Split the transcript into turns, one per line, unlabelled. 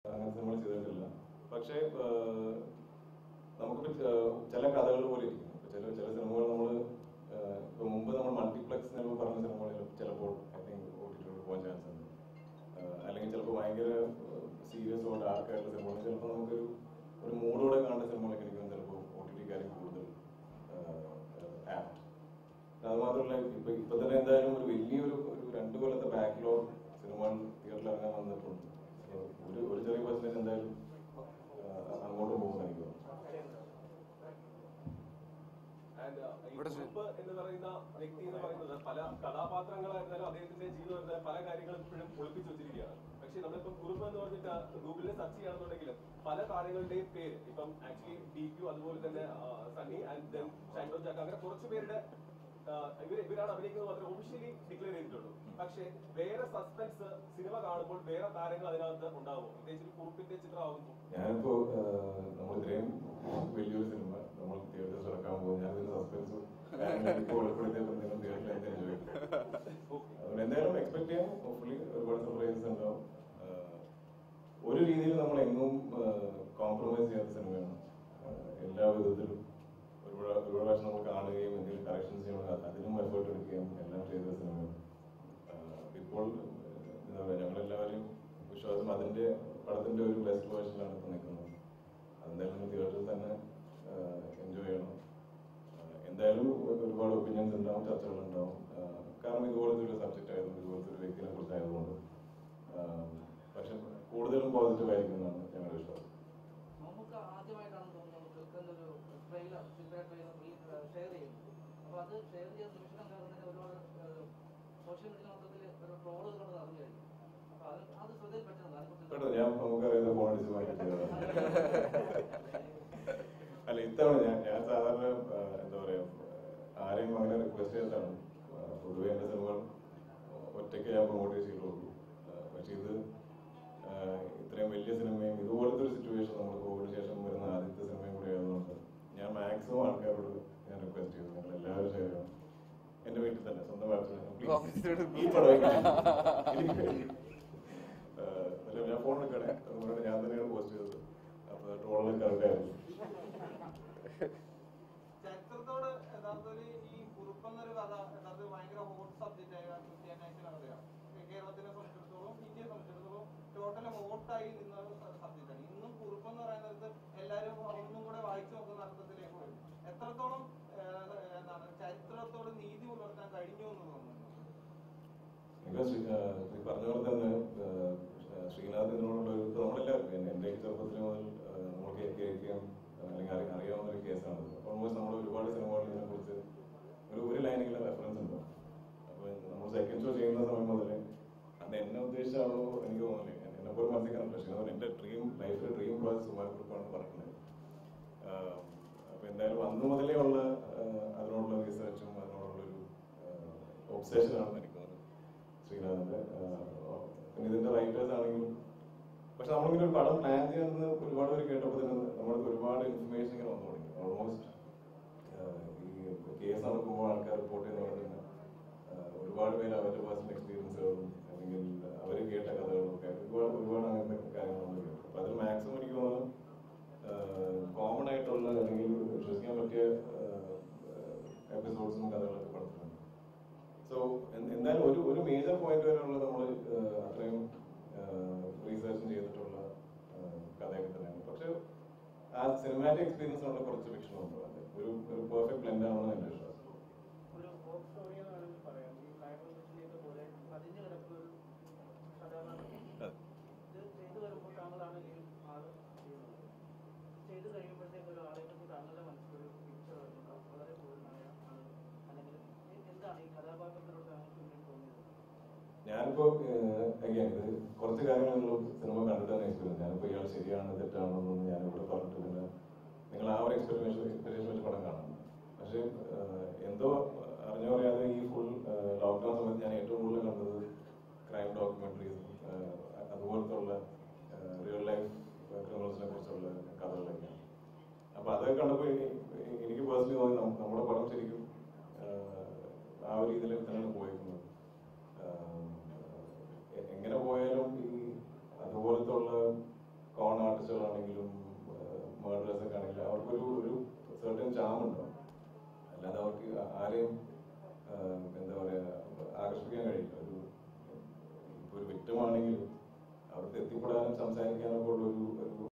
അങ്ങനെ സിനിമ ചെയ്തിട്ടില്ല പക്ഷേ ആഹ്, നമുക്കിപ്പോ ച- ചില കഥകൾ പോലെ ഇരിക്കും ഇപ്പൊ ചില ചില സിനിമകൾ നമ്മൾ ഇപ്പൊ മുമ്പ് നമ്മൾ മൾട്ടിപ്ലക്സ് എന്ന് പറഞ്ഞ സിനിമകളിൽ ചിലപ്പോൾ ഐ തിങ്ക് ഓടിച്ചിട്ട് പോകാൻ ചാൻസ് ഉണ്ട് ആഹ്, അല്ലെങ്കിൽ ചിലപ്പോൾ ഭയങ്കര സീരിയസ് ഓ ഡാർക്ക് ആയിട്ടുള്ള സിനിമകൾ ചിലപ്പോൾ നമുക്കൊരു ഒരു മൂഡോടെ കാണുന്ന സിനിമകളൊക്കെ എനിക്ക് ചിലപ്പോൾ ഒ ടി ടിക്കാരും കൂടുതൽ ആപ്റ്റ് അത് മാത്രമല്ല ഇപ്പൊ ഇപ്പൊ തന്നെ എന്തായാലും ഒരു വലിയൊരു ഒരു രണ്ടു കൊല്ലത്തെ ബാക്ക്ലോഗ് സിനിമകൾ തിയേറ്ററിൽ ഇറങ്ങാൻ വന്നിട്ടുണ്ട് So, ഒരു ഒരു ചെറിയ പെർസെന്റേജ് എന്തായാലും ആ, അങ്ങോട്ട് പോകുന്ന എനിക്ക് തോന്നുന്നു
And, uh, ഈ
ഇവിടെ
കുറുപ്പ് എന്ന് പറയുന്ന വ്യക്തി എന്ന് പറയുന്നത് പല കഥാപാത്രങ്ങളായിരുന്നാലും അദ്ദേഹത്തിന്റെ ജീവിതത്തിൽ പല കാര്യങ്ങളും ഇപ്പോഴും ഒളിപ്പിച്ചു വെച്ചിരിക്കുകയാണ് പക്ഷെ നമ്മളിപ്പം കുറുപ്പ് എന്ന് പറഞ്ഞിട്ട് ഗൂഗിളിൽ സെർച്ച് ചെയ്യുകയാണെന്നുണ്ടെങ്കിലും പല താരങ്ങളുടെയും പേര് ഇപ്പം ആക്ച്വലി ഡി ക്യു അതുപോലെ തന്നെ ആ, സണ്ണി ആൻഡ് ദെൻ ഷൈൻഡോ ജാക്ക് അങ്ങനെ കുറച്ച് പേരുടെ ആ, ഇവര് ഇവരാണ് അഭിനയിക്കുന്നത് മാത്രമേ ഒഫീഷ്യലി ഡിക്ലെയർ ചെയ്തിട്ടുള്ളൂ പക്ഷേ വേറെ സസ്പെൻസ് സിനിമ കാണുമ്പോൾ വേറെ താരങ്ങൾ അതിനകത്ത് ഉണ്ടാകുമോ പ്രത്യേകിച്ച് ഒരു കുറുപ്പിന്റെ ചിത്രമാകുമ്പോൾ
ഞാനിപ്പോ നമ്മൾ ഇത്രയും വലിയൊരു സിനിമ നമ്മൾ തിയേറ്ററിൽ ഇറക്കാൻ പോകും ഞാൻ ഇതിന്റെ സസ്പെൻസും ഇപ്പോൾ വെളിപ്പെടുത്തിയപ്പോൾ നിങ്ങൾ തിയേറ്ററിൽ എന്താ എൻജോയ് അതുകൊണ്ട് എന്തായാലും എക്സ്പെക്ട് ചെയ്യാം ഹോപ്പ്ഫുള്ളി ഒരുപാട് സർപ്രൈസസ് ഉണ്ടാവും ആഹ് ഒരു രീതിയിൽ നമ്മൾ എങ്ങും കോംപ്രമൈസ് ചെയ്യാത്ത സിനിമയാണ് ആഹ് എല്ലാ വിധത്തിലും ഒരുപാട് ഒരുപാട് പ്രാവശ്യം നമ്മൾ കാണുകയും എന്തെങ്കിലും കറക്ഷൻസ് ചെയ്യണം അതിനും എഫേർട്ട് എടുക്കുകയും എല്ലാം ചെയ്ത സിനിമയാണ് ആഹ് ഇപ്പോൾ ആഹ് എന്താ പറയുക ഞങ്ങളെല്ലാവരും വിശ്വാസം അതിന്റെ പടത്തിന്റെ ഒരു ബെസ്റ്റ് വേർഷനിലാണ് ഇപ്പൊ നിൽക്കുന്നത് അതെന്തായാലും തിയേറ്ററിൽ തന്നെ എൻജോയ് ചെയ്യണം ആഹ് എന്തായാലും ഒരു- ഒരുപാട് ഒപ്പീനിയൻസ് ഉണ്ടാവും ചർച്ചകൾ ഉണ്ടാവും ആഹ് കാരണം ഇതുപോലത്തെ ഒരു സബ്ജക്റ്റ് ആയതുകൊണ്ട് ഇതുപോലത്തെ ഒരു വ്യക്തിനെ കുറിച്ചായതുകൊണ്ട് ആഹ് പക്ഷെ കൂടുതലും പോസിറ്റീവ് ആയിരിക്കും എന്നാണ് ഞങ്ങളുടെ വിശ്വാസം
നമുക്ക് ആദ്യമായിട്ടാണ് തോന്നുന്നത് കേൾക്കുന്ന ഒരു ട്രെയിലർ സിനിമ ട്രെയിലർ ഷെയർ ചെയ്യുന്നു അപ്പോൾ അത് ഷെയർ ചെയ്ത നിമിഷം കാരണം ഒരുപാട് സോഷ്യൽ മീഡിയ മൊത്തത്തിൽ ഒരു ട്രോളുകൾ കൊണ്ട് നടന്നു കഴിഞ്ഞു അപ്പോൾ അത് അത് ശ്രദ്ധയിൽപ്പെട്ടതാണ്
കേട്ടോ
അതിനെക്കുറിച്ച്
ഞാൻ നമുക്കറിയാതെ ഫോൺ അടിച്ച് മാറ്റി അല്ല ഇത്തവണ ഞാൻ ഞാൻ സാധാരണ ആ, എന്താ പറയാ ആ, ആരെയും അങ്ങനെ റിക്വസ്റ്റ് ചെയ്തിട്ടാണ് ആ, പൊതുവെ എന്റെ സിനിമകൾ ഒറ്റയ്ക്ക് ഞാൻ പ്രൊമോട്ട് ചെയ്യുള്ളൂ പക്ഷെ ഇത് ആ, ഇത്രയും വലിയ സിനിമയും ഇതുപോലത്തെ ഒരു സിറ്റുവേഷൻ നമ്മൾ കോവിഡിന് ശേഷം വരുന്ന ആദ്യത്തെ സിനിമയും കൂടി ആയതുകൊണ്ട് ഞാൻ മാക്സിമം ആൾക്കാരോട് ഞാൻ റിക്വസ്റ്റ് ചെയ്തു നിങ്ങൾ എല്ലാവരും ഷെയർ ചെയ്യണം എന്റെ വീട്ടിൽ തന്നെ സ്വന്തം വീട്ടിൽ ഈ പടം ആഹ് അല്ല ഞാൻ ഫോൺ എടുക്കണേ അതുകൊണ്ട് ഞാൻ തന്നെയാണ് പോസ്റ്റ് ചെയ്തത് അപ്പൊ ട്രോളിൽ കറക്റ്റായിരുന്നു
ചരിത്രത്തോട് യഥാർത്ഥത്തിൽ ഈ കുറുപ്പെന്നൊരു കഥ യഥാർത്ഥത്തിൽ ഭയങ്കര ഹോട്ട് സബ്ജക്റ്റ് ആയ ക്രിസ്ത്യാനായിട്ടുള്ള കഥയാണ് കേരളത്തിനെ സംബന്ധിച്ചിടത്തോളം ഇന്ത്യയെ സംബന്ധിച്ചിടത്തോളം ടോട്ടൽ ഹോട്ടായി നിന്ന ഒരു സബ്ജക്റ്റാണ് ഇന്നും കുറുപ്പെന്ന് പറയുന്നത് എല്ലാവരും ഒന്നും കൂടെ വായിച്ചു നോക്കുന്ന അർത്ഥത്തിലേക്ക് വരും എത്രത്തോളം ഏഹ്, എന്താണ് ചരിത്രത്തോട് നീതി പുലർത്താൻ കഴിഞ്ഞു എന്ന് തോന്നുന്നു
എനിക്ക് ശ്രീ ആഹ് ഈ പറഞ്ഞ പോലെ തന്നെ ആഹ് ശ്രീനാഥ് ഇതിനോടുള്ള ഒരു ഇപ്പൊ നമ്മളെല്ലാവരും എന്നെ- എന്റെ ചെറുപ്പത്തിൽ മുതൽ ആഹ് നമ്മൾ കേ- കേൾക്കുകയും അല്ലെങ്കിൽ അറി- അറിയാവുന്ന ഒരു കേസാണ് ഓൾമോസ്റ്റ് നമ്മൾ ഒരുപാട് സിനിമകളിൽ ഇതിനെ കുറിച്ച് ഒരു ഒരു ലൈനെങ്കിലും റെഫറൻസ് ഉണ്ട് അപ്പൊ നമ്മൾ സെക്കൻഡ് ഷോ ചെയ്യുന്ന സമയം മുതൽ അന്ന് എന്നെ ഉദ്ദേശിച്ചാണോ എനിക്ക് തോന്നുന്നില്ല എന്നെ പോലും മനസ്സിലാക്കാൻ പക്ഷേ എന്റെ ഡ്രീം ലൈഫിലെ ഡ്രീം പ്രോജക്ട് സുമാർക്കുറിപ്പാണ് പറഞ്ഞിട്ടുള്ളത് ആഹ് അപ്പൊ എന്തായാലും അന്ന് മുതലേ ഉള്ള ആഹ് അതിനോടുള്ള റിസർച്ചും അതിനോടുള്ളൊരു ഒബ്സേഷനാണെന്ന് എനിക്ക് തോന്നുന്നത് ശ്രീനാഥിന്റെ ആഹ് പിന്നെ ഇതിന്റെ റൈറ്റേഴ്സ് ആണെങ്കിലും പക്ഷെ നമ്മളിങ്ങനെ ഒരു പടം പ്ലാൻ ചെയ്യുന്നത് ഒരുപാട് പേര് കേട്ടപ്പോൾ തന്നെ നമ്മൾക്ക് ഒരുപാട് ഇൻഫർമേഷൻ ഇങ്ങനെ വന്നു തുടങ്ങി ഓൾമോസ്റ്റ് ഈ കേസ് നടക്കുമ്പോൾ ആൾക്കാർ റിപ്പോർട്ട് ചെയ്യുന്ന പോലെ തന്നെ ആഹ് ഒരുപാട് പേര് അവരുടെ പേഴ്സണൽ എക്സ്പീരിയൻസുകളും അല്ലെങ്കിൽ അവർ കേട്ട കഥകളും ഒക്കെ ഒരുപാട് ഒരുപാട് അങ്ങനത്തെ കാര്യങ്ങൾ നമ്മൾ കേട്ടു അപ്പൊ അതിൽ മാക്സിമം എനിക്ക് തോന്നുന്നു കോമൺ ആയിട്ടുള്ള അല്ലെങ്കിൽ വിശ്വസിക്കാൻ പറ്റിയ എപ്പിസോഡ്സും കഥകളൊക്കെ പടത്തിലുണ്ട് സോ എന്തായാലും ഒരു ഒരു മേജർ പോയിന്റ് വരെയുള്ള നമ്മൾ അത്രയും റീസെർച്ചും ചെയ്തിട്ടുള്ള ആഹ് കഥയൊക്കെ തന്നെയാണ് പക്ഷെ ആ സിനിമാറ്റിക് എക്സ്പീരിയൻസിനുള്ള കുറച്ച് ഫിക്ഷൻ ഉണ്ട് അത് ഒരു ഒരു പെർഫെക്റ്റ് ബ്ലെൻഡ് ആണെന്ന് എന്റെ വിശ്വാസം
ഒരു ഹോപ്പ് സ്റ്റോറി എന്ന് വേണമെങ്കിൽ പറയാം ഈ ലൈബ്രറി ചെയ്ത പോലെ പതിഞ്ഞു കിടക്കുന്ന ഒരു കഥാപാത്രം
അതെ.
ഇത് ചെയ്തു വരുമ്പോൾ താങ്കളാണ് ഈ ആള് ചെയ്യുന്നത് ചെയ്തു കഴിയുമ്പോഴത്തേക്ക് ഒരു ആളെ പറ്റി താങ്കളുടെ മനസ്സിലൊരു പിക്ചർ വരുന്നുണ്ടാവും വളരെ പൂർണ്ണമായ ആള് അല്ലെങ്കിൽ എ- എന്താണ് ഈ കഥാപാത്രത്തിലൂടെ താങ്കൾക്ക് മുന്നിൽ തോന്നിയത്
ഞാനിപ്പോ അഗൈൻ ഇത് കുറച്ച് കാര്യങ്ങൾ നിങ്ങൾ സിനിമ കണ്ടിട്ടാണ് എക്സ്പീരിയൻസ് ഞാനിപ്പോ ഇയാൾ ശരിയാണ് തെറ്റാണോ എന്നൊന്നും ഞാൻ ഇവിടെ പറഞ്ഞിട്ടില്ല നിങ്ങൾ ആ ഒരു എക്സ്പെരിമെന്റ് എക്സ്പീരിയൻസ് വെച്ച് പടം കാണണം പക്ഷെ ഏഹ്, എന്തോ അറിഞ്ഞോ അറിയാതെ ഈ ഫുൾ ലോക്ക്ഡൌൺ സമയത്ത് ഞാൻ ഏറ്റവും കൂടുതൽ കണ്ടത് ക്രൈം ഡോക്യുമെന്ററീസ് അതുപോലത്തെ ഉള്ള റിയൽ ലൈഫ് ക്രിമിനൽസിനെ കുറിച്ചുള്ള കഥകളൊക്കെയാണ് അപ്പൊ അതൊക്കെ കണ്ടപ്പോൾ എനിക്ക് പേഴ്സണലി തോന്നി നം- നമ്മുടെ പടം ശരിക്കും ഏഹ്, ആ ഒരു രീതിയിൽ തന്നെയാണ് പോയിരിക്കുന്നത് ആഹ് എ- എങ്ങനെ പോയാലും ഈ അതുപോലത്തെ ഉള്ള അവർക്കൊരു ഒരു സെർട്ടൻ ചാമുണ്ടാവും അല്ലാതെ അവർക്ക് ആരെയും ആ, എന്താ പറയാ ആകർഷിക്കാൻ കഴിയില്ല ഒരു ഇപ്പൊ ഒരു വ്യക്തമാണെങ്കിലും അവർക്ക് എത്തിപ്പെടാനും സംസാരിക്കാനൊക്കെ ഉള്ള ഒരു ഒരു